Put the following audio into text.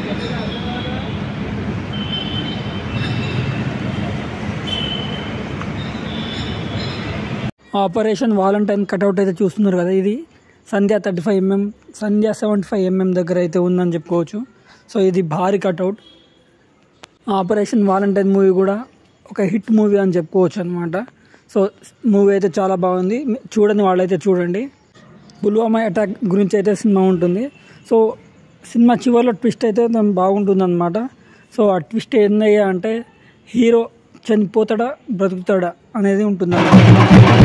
operation Valentine cutout అయితే చూస్తున్నారు కదా ఇది Sandhya thirty five MM Sandhya seventy five MM దగ్గర అయితే ఉందని చెప్పుకోవచ్చు సో ఇది భారీ కటౌట్ ఆపరేషన్ వాలంటైన్ మూవీ కూడా ఒక హిట్ మూవీ అని చెప్పుకోవచ్చు అనమాట సో మూవీ అయితే చాలా బాగుంది చూడని వాళ్ళైతే చూడండి పుల్వామా అటాక్ గురించి అయితే సినిమా ఉంటుంది సో సినిమా చివరిలో ట్విస్ట్ అయితే బాగుంటుంది అనమాట సో ఆ ట్విస్ట్ ఏందయ్యా అంటే హీరో చనిపోతాడా బ్రతుకుతాడా అనేది ఉంటుంది